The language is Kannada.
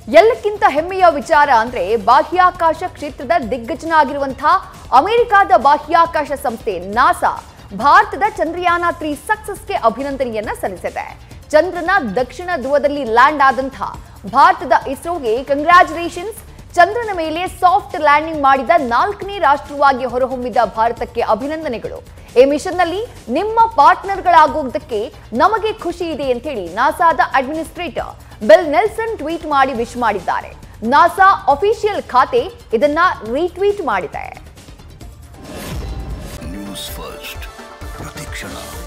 ಎಲ್ಲಕ್ಕಿಂತ ಹೆಮ್ಮೆಯ ವಿಚಾರ ಅಂದ್ರೆ ಬಾಹ್ಯಾಕಾಶ ಕ್ಷೇತ್ರದ ದಿಗ್ಗಜನ ಆಗಿರುವಂತಹ ಅಮೆರಿಕಾದ ಬಾಹ್ಯಾಕಾಶ ಸಂಸ್ಥೆ ನಾಸಾ ಭಾರತದ ಚಂದ್ರಯಾನ ತ್ರೀ ಸಕ್ಸಸ್ಗೆ ಅಭಿನಂದನೆಯನ್ನ ಸಲ್ಲಿಸಿದೆ ಚಂದ್ರನ ದಕ್ಷಿಣ ಧ್ರುವದಲ್ಲಿ ಲ್ಯಾಂಡ್ ಆದಂತಹ ಭಾರತದ ಇಸ್ರೋಗೆ ಕಂಗ್ರ್ಯಾಚುಲೇಷನ್ಸ್ ಚಂದ್ರನ ಮೇಲೆ ಸಾಫ್ಟ್ ಲ್ಯಾಂಡಿಂಗ್ ಮಾಡಿದ ನಾಲ್ಕನೇ ರಾಷ್ಟ್ರವಾಗಿ ಹೊರಹೊಮ್ಮಿದ ಭಾರತಕ್ಕೆ ಅಭಿನಂದನೆಗಳು ಈ ಮಿಷನ್ನಲ್ಲಿ ನಿಮ್ಮ ಪಾರ್ಟ್ನರ್ಗಳಾಗೋದಕ್ಕೆ ನಮಗೆ ಖುಷಿ ಇದೆ ಅಂತ ಹೇಳಿ ನಾಸಾದ ಅಡ್ಮಿನಿಸ್ಟ್ರೇಟರ್ ಬೆಲ್ ನೆಲ್ಸನ್ ಟ್ವೀಟ್ ಮಾಡಿ ವಿಶ್ ಮಾಡಿದ್ದಾರೆ ನಾಸಾ ಅಫಿಷಿಯಲ್ ಖಾತೆ ಇದನ್ನ ರೀಟ್ವೀಟ್ ಮಾಡಿದೆ ನ್ಯೂಸ್ ಫಸ್ಟ್ ಪ್ರತಿಕ್ಷಣ